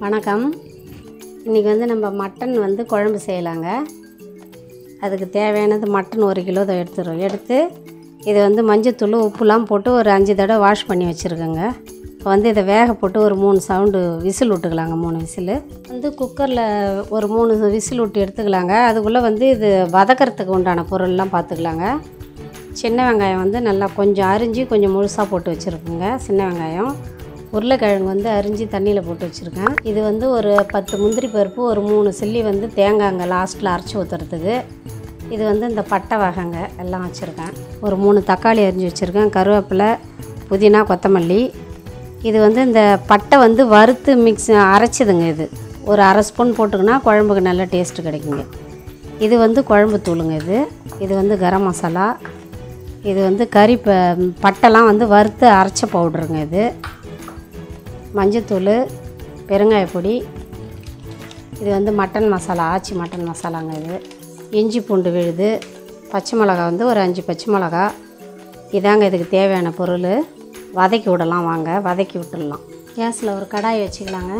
வணக்கம் இன்றைக்கி வந்து நம்ம மட்டன் வந்து குழம்பு செய்யலாங்க அதுக்கு தேவையானது மட்டன் ஒரு கிலோ இதை எடுத்துடுறோம் எடுத்து இது வந்து மஞ்சத்தூள் உப்புலாம் போட்டு ஒரு அஞ்சு தடவை வாஷ் பண்ணி வச்சுருக்கோங்க இப்போ வந்து இதை வேக போட்டு ஒரு மூணு சவுண்டு விசில் விட்டுக்கலாங்க மூணு விசில் வந்து குக்கரில் ஒரு மூணு விசில் விட்டு எடுத்துக்கலாங்க அதுக்குள்ளே வந்து இது வதக்கிறதுக்கு உண்டான பொருள்லாம் பார்த்துக்கலாங்க சின்ன வெங்காயம் வந்து நல்லா கொஞ்சம் அரிஞ்சு கொஞ்சம் முழுசாக போட்டு வச்சுருக்குங்க சின்ன வெங்காயம் உருளைக்கிழங்கு வந்து அரிஞ்சு தண்ணியில் போட்டு வச்சுருக்கேன் இது வந்து ஒரு பத்து முந்திரி பருப்பு ஒரு மூணு சில்லி வந்து தேங்காய்ங்க லாஸ்ட்டில் அரைச்சி ஊற்றுறதுக்கு இது வந்து இந்த பட்டை வகைங்க எல்லாம் வச்சுருக்கேன் ஒரு மூணு தக்காளி அரிஞ்சு வச்சுருக்கேன் கருவேப்பிலை புதினா கொத்தமல்லி இது வந்து இந்த பட்டை வந்து வறுத்து மிக்ஸ் அரைச்சிதுங்க இது ஒரு அரை ஸ்பூன் போட்டுக்கினா குழம்புக்கு நல்ல டேஸ்ட்டு கிடைக்குங்க இது வந்து குழம்பு தூளுங்க இது இது வந்து கரம் மசாலா இது வந்து கறி ப பட்டைலாம் வந்து வறுத்து அரைச்ச பவுட்ருங்க இது மஞ்சத்தூள் பெருங்காய பொடி இது வந்து மட்டன் மசாலா ஆச்சி மட்டன் மசாலாங்க இது இஞ்சி பூண்டு விழுது பச்சை மிளகா வந்து ஒரு அஞ்சு பச்சை மிளகா இதாங்க இதுக்கு தேவையான பொருள் வதக்கி விடலாம் வாங்க வதக்கி விட்டுடலாம் கேஸில் ஒரு கடாய் வச்சுக்கலாங்க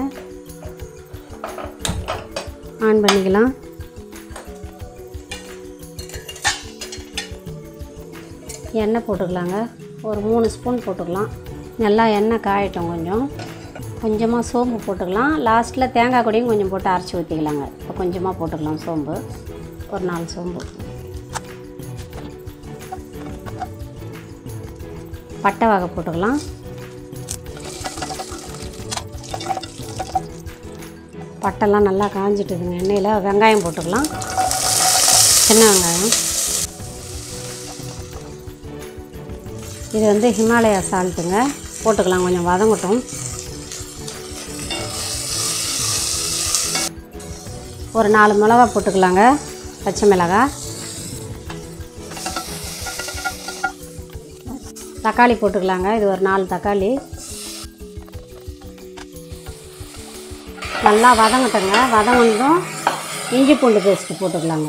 ஆன் பண்ணிக்கலாம் எண்ணெய் போட்டுக்கலாங்க ஒரு மூணு ஸ்பூன் போட்டுக்கலாம் நல்லா எண்ணெய் காயட்டும் கொஞ்சம் கொஞ்சமாக சோம்பு போட்டுக்கலாம் லாஸ்ட்டில் தேங்காய் கொடியும் கொஞ்சம் போட்டு அரைச்சி ஊற்றிக்கலாங்க இப்போ கொஞ்சமாக போட்டுக்கலாம் சோம்பு ஒரு நாலு சோம்பு பட்டை வகை போட்டுக்கலாம் பட்டெல்லாம் நல்லா காஞ்சிட்டுதுங்க எண்ணெயில் வெங்காயம் போட்டுக்கலாம் சின்ன வெங்காயம் இது வந்து ஹிமாலயா சால்ட்டுங்க போட்டுக்கலாம் கொஞ்சம் வதங்கட்டும் ஒரு நாலு மிளகா போட்டுக்கலாங்க பச்சை மிளகாய் தக்காளி போட்டுக்கலாங்க இது ஒரு நாலு தக்காளி நல்லா வதங்கட்டுங்க வதங்கினதும் இஞ்சி பூண்டு பேஸ்ட்டு போட்டுக்கலாங்க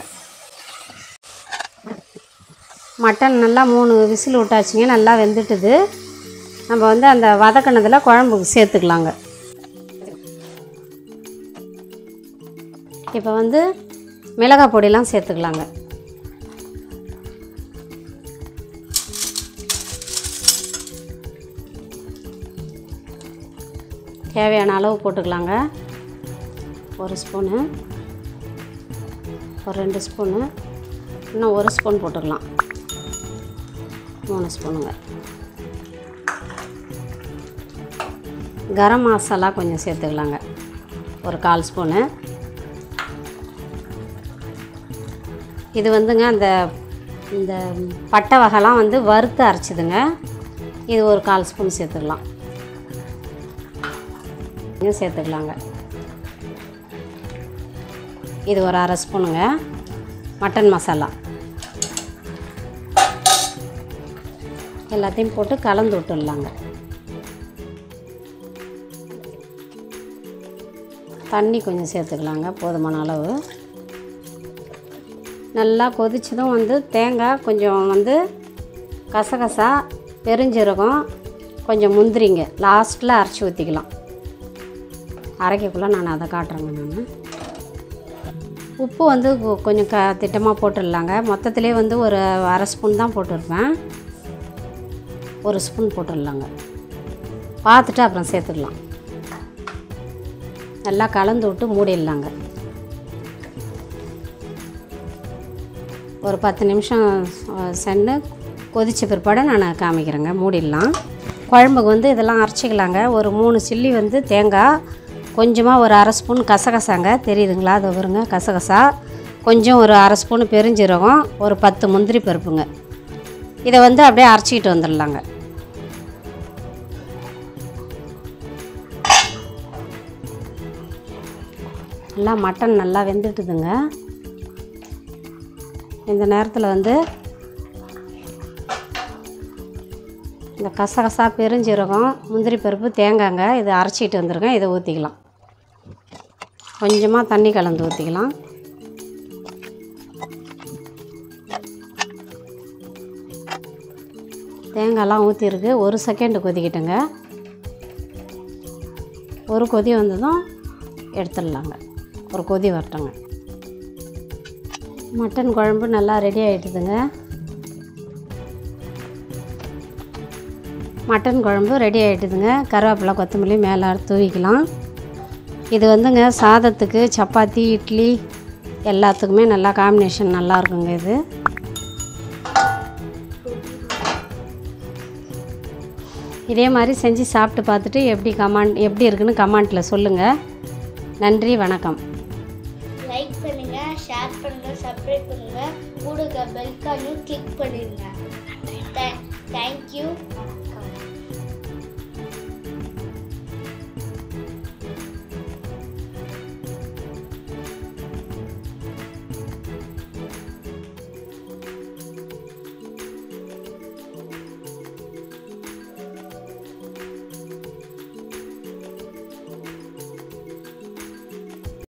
மட்டன் நல்லா மூணு விசில் விட்டாச்சுங்க நல்லா வெந்துட்டுது நம்ம வந்து அந்த வதக்கினதில் குழம்புக்கு சேர்த்துக்கலாங்க இப்போ வந்து மிளகாய் பொடியெலாம் சேர்த்துக்கலாங்க தேவையான அளவு போட்டுக்கலாங்க ஒரு ஸ்பூனு ஒரு ரெண்டு ஸ்பூனு இன்னும் ஒரு ஸ்பூன் போட்டுக்கலாம் மூணு ஸ்பூனுங்க கரம் மசாலா கொஞ்சம் சேர்த்துக்கலாங்க ஒரு கால் ஸ்பூனு இது வந்துங்க அந்த இந்த பட்டை வகைலாம் வந்து வறுத்து அரைச்சிதுங்க இது ஒரு கால் ஸ்பூன் சேர்த்துக்கலாம் இதையும் சேர்த்துக்கலாங்க இது ஒரு அரை ஸ்பூனுங்க மட்டன் மசாலா எல்லாத்தையும் போட்டு கலந்து விட்டுடலாங்க தண்ணி கொஞ்சம் சேர்த்துக்கலாங்க போதுமான அளவு நல்லா கொதிச்சதும் வந்து தேங்காய் கொஞ்சம் வந்து கசகசா பெருஞ்சீரகம் கொஞ்சம் முந்திரிங்க லாஸ்ட்டில் அரைச்சி ஊற்றிக்கலாம் அரைக்கக்குள்ளே நான் அதை காட்டுறேங்க நான் உப்பு வந்து கொ- கொஞ்சம் க திட்டமாக போட்டுடலாங்க மொத்தத்திலே வந்து ஒரு அரை ஸ்பூன் தான் போட்டிருப்பேன் ஒரு ஸ்பூன் போட்டுடலாங்க பார்த்துட்டு அப்புறம் சேர்த்துக்கலாம் நல்லா கலந்து விட்டு மூடிடலாங்க ஒரு பத்து நிமிஷம் அஹ், சென்று கொதிச்ச பிற்பாடு நான் காமிக்கிறேங்க மூடிடலாம் குழம்புக்கு வந்து இதெல்லாம் அரைச்சிக்கலாங்க ஒரு மூணு சில்லி வந்து தேங்காய் கொஞ்சமாக ஒரு அரை ஸ்பூன் கசகசாங்க தெரியுதுங்களா அது வருங்க கசகசா கொஞ்சம் ஒரு அரை ஸ்பூன் பெருஞ்சீரகம் ஒரு பத்து முந்திரி பருப்புங்க இதை வந்து அப்படியே அரைச்சிக்கிட்டு வந்துடலாங்க நல்லா மட்டன் நல்லா வெந்துட்டுதுங்க இந்த நேரத்தில் வந்து இந்த கசகசா பெருஞ்சீரகம் முந்திரி பருப்பு தேங்காய்ங்க இதை அரைச்சிட்டு வந்துருக்கேன் இதை ஊற்றிக்கலாம் கொஞ்சமாக தண்ணி கலந்து ஊற்றிக்கலாம் தேங்காய்லாம் ஊற்றிருக்கு ஒரு செகண்டு கொதிக்கிட்டுங்க ஒரு கொதி வந்ததும் எடுத்துடலாங்க ஒரு கொதி வரட்டுங்க மட்டன் குழம்பு நல்லா ரெடி ஆகிட்டுதுங்க மட்டன் குழம்பு ரெடி ஆகிட்டுதுங்க கருவேப்பிலை கொத்தமல்லி மேலே தூவிக்கலாம் இது வந்துங்க சாதத்துக்கு சப்பாத்தி இட்லி எல்லாத்துக்குமே நல்லா காம்பினேஷன் நல்லா இருக்குங்க இது இதே மாதிரி செஞ்சு சாப்பிட்டு பார்த்துட்டு எப்படி கமாண்ட் எப்படி இருக்குன்னு கமெண்ட்டில் சொல்லுங்கள் நன்றி வணக்கம் லைக் பண்ணுங்க ஷேர் பண்ணுங்க சப்ஸ்கிரைப் பண்ணுங்க கூட பெல் கார்டும் கிளிக் பண்ணிடுங்க தேங்க்யூ